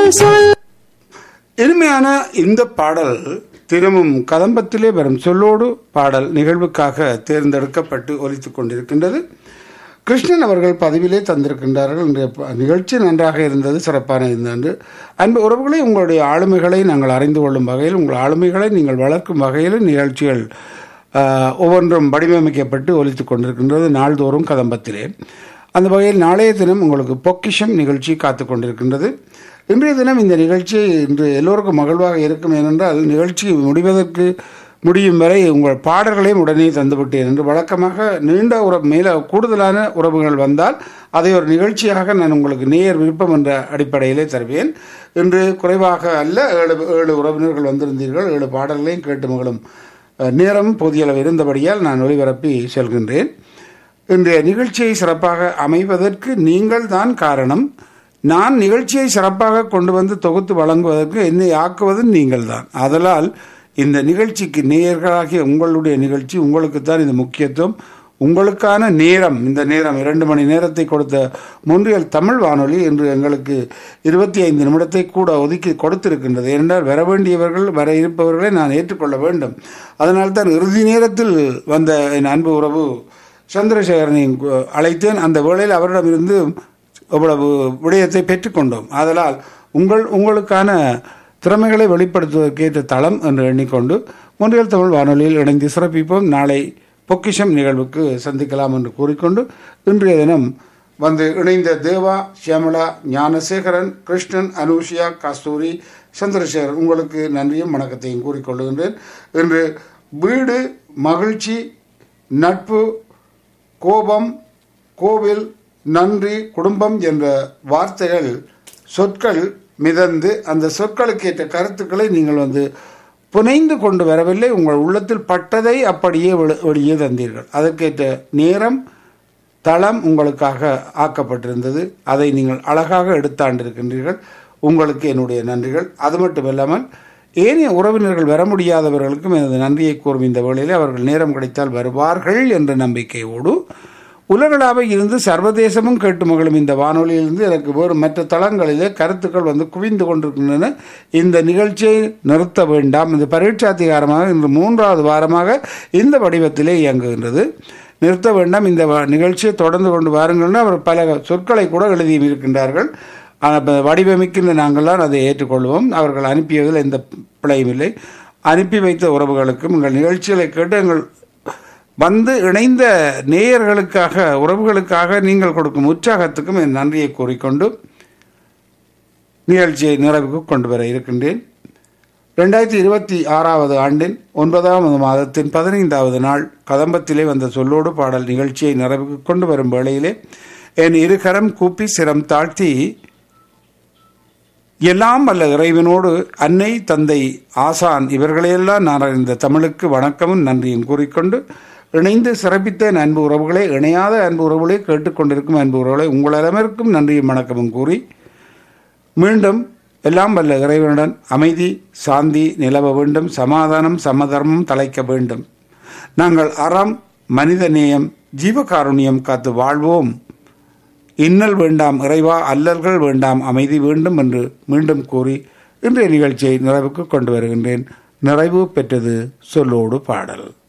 சொல் இனிமையான இந்த பாடல் திரும்பும் கதம்பத்திலே வரும் சொல்லோடு பாடல் நிகழ்வுக்காக தேர்ந்தெடுக்கப்பட்டு ஒலித்துக் கொண்டிருக்கின்றது கிருஷ்ணன் அவர்கள் பதிவிலே தந்திருக்கின்றார்கள் இன்றைய ப- நிகழ்ச்சி நன்றாக இருந்தது சிறப்பான இருந்தது அன்பு உறவுகளை உங்களுடைய ஆளுமைகளை நாங்கள் அறிந்து கொள்ளும் வகையில் உங்கள் ஆளுமைகளை நீங்கள் வளர்க்கும் வகையில் நிகழ்ச்சிகள் ஆஹ், ஒவ்வொன்றும் வடிவமைக்கப்பட்டு ஒலித்துக் கொண்டிருக்கின்றது நாள்தோறும் கதம்பத்திலே அந்த வகையில் நாளைய தினம் உங்களுக்கு பொக்கிஷம் நிகழ்ச்சி காத்து கொண்டிருக்கின்றது இன்றைய தினம் இந்த நிகழ்ச்சி இன்று எல்லோருக்கும் மகிழ்வாக இருக்கும் ஏனென்றால் நிகழ்ச்சி முடிவதற்கு முடியும் வரை உங்கள் பாடல்களையும் உடனே தந்துவிட்டேன் என்று வழக்கமாக நீண்ட உறவு மேல கூடுதலான உறவுகள் வந்தால் அதை ஒரு நிகழ்ச்சியாக நான் உங்களுக்கு நேயர் விருப்பம் என்ற அடிப்படையிலே தருவேன் இன்று குறைவாக அல்ல ஏழு ஏழு உறவினர்கள் வந்திருந்தீர்கள் ஏழு பாடல்களையும் கேட்டு மகளும் அஹ், நேரம் போதிய அளவு இருந்தபடியால் நான் ஒளிபரப்பி செல்கின்றேன் இன்றைய நிகழ்ச்சியை சிறப்பாக அமைவதற்கு நீங்கள் தான் காரணம் நான் நிகழ்ச்சியை சிறப்பாக கொண்டு வந்து தொகுத்து வழங்குவதற்கு என்னை ஆக்குவது நீங்கள் தான் ஆதலால் இந்த நிகழ்ச்சிக்கு நேயர்களாகிய உங்களுடைய நிகழ்ச்சி உங்களுக்கு தான் இது முக்கியத்துவம் உங்களுக்கான நேரம் இந்த நேரம் இரண்டு மணி நேரத்தை கொடுத்த முன்றியல் தமிழ் வானொலி என்று எங்களுக்கு இருபத்தி ஐந்து நிமிடத்தை கூட ஒதுக்கி கொடுத்திருக்கின்றது ஏனென்றால் வர வேண்டியவர்கள் வர இருப்பவர்களை நான் ஏற்றுக்கொள்ள வேண்டும் அதனால் தான் இறுதி நேரத்தில் வந்த என் அன்பு உறவு சந்திரசேகரனை கு- அழைத்தேன் அந்த வேளையில் அவரிடமிருந்து அவ்வளவு விடயத்தை பெற்றுக்கொண்டோம் ஆதலால் உங்கள் உங்களுக்கான திறமைகளை வெளிப்படுத்துவதற்கேற்ற தளம் என்று எண்ணிக்கொண்டு முன்றியல் தமிழ் வானொலியில் இணைந்து சிறப்பிப்போம் நாளை பொக்கிஷம் நிகழ்வுக்கு சந்திக்கலாம் என்று கூறிக்கொண்டு இன்றைய தினம் வந்து இணைந்த தேவா சியாமலா ஞானசேகரன் கிருஷ்ணன் அனுஷியா கஸ்தூரி சந்திரசேகரன் உங்களுக்கு நன்றியும் வணக்கத்தையும் கூறிக்கொள்ளுகின்றேன் இன்று வீடு மகிழ்ச்சி நட்பு கோபம் கோவில் நன்றி குடும்பம் என்ற வார்த்தைகள் சொற்கள் மிதந்து அந்த சொற்களுக்கு ஏற்ற கருத்துக்களை நீங்கள் வந்து புனைந்து கொண்டு வரவில்லை உங்கள் உள்ளத்தில் பட்டதை அப்படியே வெளி- வெளியே தந்தீர்கள் அதற்கேற்ற நேரம் தளம் உங்களுக்காக ஆக்கப்பட்டிருந்தது அதை நீங்கள் அழகாக எடுத்தாண்டிருக்கின்றீர்கள் உங்களுக்கு என்னுடைய நன்றிகள் அது மட்டுமல்லாமல் ஏனைய உறவினர்கள் வர முடியாதவர்களுக்கும் எனது நன்றியை கூறும் இந்த வேளையில் அவர்கள் நேரம் கிடைத்தால் வருவார்கள் என்ற நம்பிக்கையோடு உலகளாவ இருந்து சர்வதேசமும் கேட்டு மகளும் இந்த வானொலியிலிருந்து எனக்கு வேறு மற்ற தளங்களிலே கருத்துக்கள் வந்து குவிந்து கொண்டிருக்கின்றன இந்த நிகழ்ச்சியை நிறுத்த வேண்டாம் இந்த பரீட்சாத்திகாரமாக இன்று மூன்றாவது வாரமாக இந்த வடிவத்திலே இயங்குகின்றது நிறுத்த வேண்டாம் இந்த வ- நிகழ்ச்சியை தொடர்ந்து கொண்டு வாருங்கள்னு அவர் பல சொற்களை கூட எழுதியும் இருக்கின்றார்கள் ஆனால் இப்ப வடிவமைக்கின்ற நாங்கள்லாம் அதை ஏற்றுக்கொள்வோம் அவர்கள் அனுப்பியதில் எந்த பிழையும் இல்லை அனுப்பி வைத்த உறவுகளுக்கும் எங்கள் நிகழ்ச்சிகளை கேட்டு எங்கள் வந்து இணைந்த நேயர்களுக்காக உறவுகளுக்காக நீங்கள் கொடுக்கும் உற்சாகத்துக்கும் என் நன்றியை கூறிக்கொண்டு நிகழ்ச்சியை நிறைவுக்கு கொண்டு வர இருக்கின்றேன் ரெண்டாயிரத்தி இருபத்தி ஆறாவது ஆண்டின் ஒன்பதாவது மாதத்தின் பதினைந்தாவது நாள் கதம்பத்திலே வந்த சொல்லோடு பாடல் நிகழ்ச்சியை நிறைவுக்கு கொண்டு வரும் வேளையிலே என் இருகரம் கூப்பி சிரம் தாழ்த்தி எல்லாம் வல்ல இறைவனோடு அன்னை தந்தை ஆசான் இவர்களையெல்லாம் நான் அறிந்த தமிழுக்கு வணக்கமும் நன்றியும் கூறிக்கொண்டு இணைந்து சிறப்பித்த என் அன்பு உறவுகளே இணையாத அன்பு உறவுகளே கேட்டுக்கொண்டிருக்கும் அன்பு உறவுகளை உங்கள் அனைவருக்கும் நன்றியும் வணக்கமும் கூறி மீண்டும் எல்லாம் வல்ல இறைவனுடன் அமைதி சாந்தி நிலவ வேண்டும் சமாதானம் சமதர்மம் தலைக்க வேண்டும் நாங்கள் அறம் மனித நேயம் ஜீவகாருண்யம் காத்து வாழ்வோம் இன்னல் வேண்டாம் இறைவா அல்லல்கள் வேண்டாம் அமைதி வேண்டும் என்று மீண்டும் கூறி இன்றைய நிகழ்ச்சியை நிறைவுக்கு கொண்டு வருகின்றேன் நிறைவு பெற்றது சொல்லோடு பாடல்